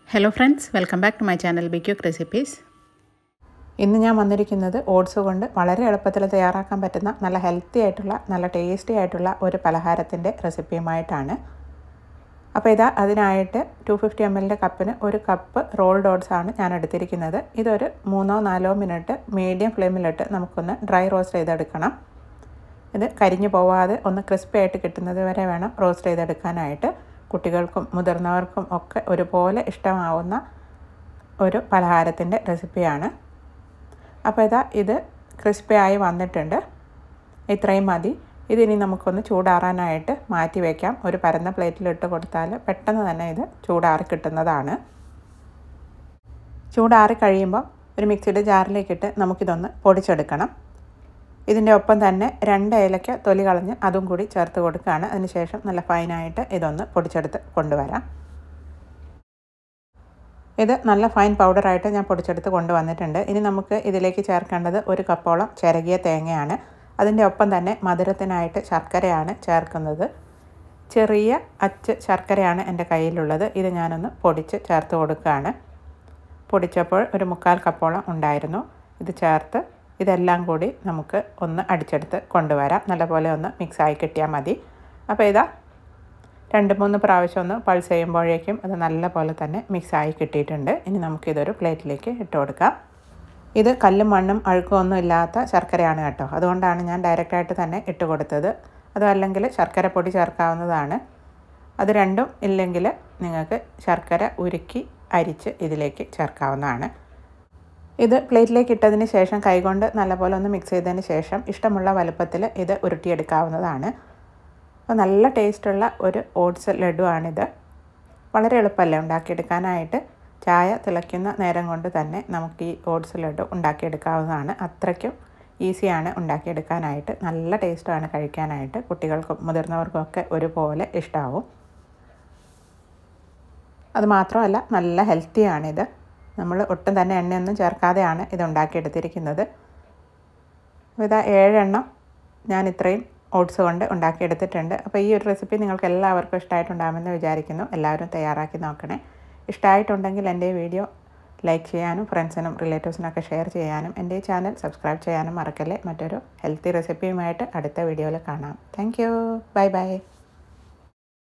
hello friends welcome back to my channel B quick recipes ഇന്ന് ഞാൻ വന്നിരിക്കുന്നത് oats കൊണ്ട് വളരെ എളുപ്പത്തിൽ തയ്യാറാക്കാൻ പറ്റുന്ന നല്ല ഹെൽത്തി ആയിട്ടുള്ള നല്ല ടേസ്റ്റി ആയിട്ടുള്ള ഒരു പലഹാരത്തിൻ്റെ റെസിപ്പിയുമായിട്ടാണ് അപ്പോൾ ഇതാ അതിനായിട്ട് ടു ഫിഫ്റ്റി എം എല്ലിൻ്റെ കപ്പിന് ഒരു കപ്പ് റോൾഡ് ഓട്സ് ആണ് ഞാൻ എടുത്തിരിക്കുന്നത് ഇതൊരു മൂന്നോ നാലോ മിനിറ്റ് മീഡിയം ഫ്ലെയിമിലിട്ട് നമുക്കൊന്ന് ഡ്രൈ റോസ്റ്റ് ചെയ്തെടുക്കണം ഇത് കരിഞ്ഞു പോവാതെ ഒന്ന് ക്രിസ്പി ആയിട്ട് കിട്ടുന്നത് വരെ വേണം റോസ്റ്റ് ചെയ്തെടുക്കാനായിട്ട് കുട്ടികൾക്കും മുതിർന്നവർക്കും ഒക്കെ ഒരുപോലെ ഇഷ്ടമാവുന്ന ഒരു പലഹാരത്തിൻ്റെ റെസിപ്പിയാണ് അപ്പോൾ ഇതാ ഇത് ക്രിസ്പി ആയി വന്നിട്ടുണ്ട് ഇത്രയും മതി ഇതിനി നമുക്കൊന്ന് ചൂടാറാനായിട്ട് മാറ്റി വയ്ക്കാം ഒരു പരന്ന പ്ലേറ്റിലിട്ട് കൊടുത്താൽ പെട്ടെന്ന് തന്നെ ഇത് ചൂടാറി കിട്ടുന്നതാണ് ചൂടാറി കഴിയുമ്പോൾ ഒരു മിക്സിയുടെ ജാറിലേക്കിട്ട് നമുക്കിതൊന്ന് പൊടിച്ചെടുക്കണം ഇതിൻ്റെ ഒപ്പം തന്നെ രണ്ട് ഏലക്ക തൊലി കളഞ്ഞ് അതും കൂടി ചേർത്ത് കൊടുക്കുകയാണ് അതിനുശേഷം നല്ല ഫൈനായിട്ട് ഇതൊന്ന് പൊടിച്ചെടുത്ത് കൊണ്ടുവരാം ഇത് നല്ല ഫൈൻ പൗഡറായിട്ട് ഞാൻ പൊടിച്ചെടുത്ത് കൊണ്ടുവന്നിട്ടുണ്ട് ഇനി നമുക്ക് ഇതിലേക്ക് ചേർക്കേണ്ടത് ഒരു കപ്പോളം ചിരകിയ തേങ്ങയാണ് അതിൻ്റെ ഒപ്പം തന്നെ മധുരത്തിനായിട്ട് ശർക്കരയാണ് ചേർക്കുന്നത് ചെറിയ അച്ച് ശർക്കരയാണ് എൻ്റെ കയ്യിലുള്ളത് ഇത് ഞാനൊന്ന് പൊടിച്ച് ചേർത്ത് കൊടുക്കുകയാണ് പൊടിച്ചപ്പോൾ ഒരു മുക്കാൽ കപ്പോളം ഉണ്ടായിരുന്നു ഇത് ചേർത്ത് ഇതെല്ലാം കൂടി നമുക്ക് ഒന്ന് അടിച്ചെടുത്ത് കൊണ്ടുവരാം നല്ലപോലെ ഒന്ന് മിക്സായി കിട്ടിയാൽ മതി അപ്പോൾ ഇതാ രണ്ട് മൂന്ന് പ്രാവശ്യം ഒന്ന് പൾസ് ചെയ്യുമ്പോഴേക്കും അത് നല്ലപോലെ തന്നെ മിക്സായി കിട്ടിയിട്ടുണ്ട് ഇനി നമുക്കിതൊരു പ്ലേറ്റിലേക്ക് ഇട്ട് കൊടുക്കാം ഇത് കല്ലും മണ്ണും അഴുക്കും ഒന്നും ഇല്ലാത്ത ശർക്കരയാണ് കേട്ടോ അതുകൊണ്ടാണ് ഞാൻ ഡയറക്റ്റായിട്ട് തന്നെ ഇട്ട് കൊടുത്തത് അതും അല്ലെങ്കിൽ ശർക്കര പൊടി ചേർക്കാവുന്നതാണ് അത് രണ്ടും ഇല്ലെങ്കിൽ നിങ്ങൾക്ക് ശർക്കര ഉരുക്കി അരിച്ച് ഇതിലേക്ക് ചേർക്കാവുന്നതാണ് ഇത് പ്ലേറ്റിലേക്ക് ഇട്ടതിന് ശേഷം കൈകൊണ്ട് നല്ലപോലെ ഒന്ന് മിക്സ് ചെയ്തതിന് ശേഷം ഇഷ്ടമുള്ള വലുപ്പത്തിൽ ഇത് ഉരുട്ടിയെടുക്കാവുന്നതാണ് അപ്പോൾ നല്ല ടേസ്റ്റുള്ള ഒരു ഓട്സ് ലഡുവാണിത് വളരെ എളുപ്പമല്ലേ ഉണ്ടാക്കിയെടുക്കാനായിട്ട് ചായ തിളയ്ക്കുന്ന നേരം കൊണ്ട് തന്നെ നമുക്ക് ഈ ഓട്സ് ലഡു ഉണ്ടാക്കിയെടുക്കാവുന്നതാണ് അത്രയ്ക്കും ഈസിയാണ് ഉണ്ടാക്കിയെടുക്കാനായിട്ട് നല്ല ടേസ്റ്റാണ് കഴിക്കാനായിട്ട് കുട്ടികൾക്കും മുതിർന്നവർക്കും ഒക്കെ ഒരുപോലെ ഇഷ്ടമാവും അതുമാത്രമല്ല നല്ല ഹെൽത്തിയാണിത് നമ്മൾ ഒട്ടും തന്നെ എണ്ണയൊന്നും ചേർക്കാതെയാണ് ഇത് ഉണ്ടാക്കിയെടുത്തിരിക്കുന്നത് ഇതാ ഏഴെണ്ണം ഞാൻ ഇത്രയും ഓട്സ് കൊണ്ട് ഉണ്ടാക്കിയെടുത്തിട്ടുണ്ട് അപ്പോൾ ഈ ഒരു റെസിപ്പി നിങ്ങൾക്ക് എല്ലാവർക്കും ഇഷ്ടമായിട്ടുണ്ടാകുമെന്ന് വിചാരിക്കുന്നു എല്ലാവരും തയ്യാറാക്കി നോക്കണേ ഇഷ്ടമായിട്ടുണ്ടെങ്കിൽ എൻ്റെ വീഡിയോ ലൈക്ക് ചെയ്യാനും ഫ്രണ്ട്സിനും റിലേറ്റീവ്സിനൊക്കെ ഷെയർ ചെയ്യാനും എൻ്റെ ചാനൽ സബ്സ്ക്രൈബ് ചെയ്യാനും മറക്കല്ലേ മറ്റൊരു ഹെൽത്തി റെസിപ്പിയുമായിട്ട് അടുത്ത വീഡിയോയിൽ കാണാം താങ്ക് യു ബൈ ബൈ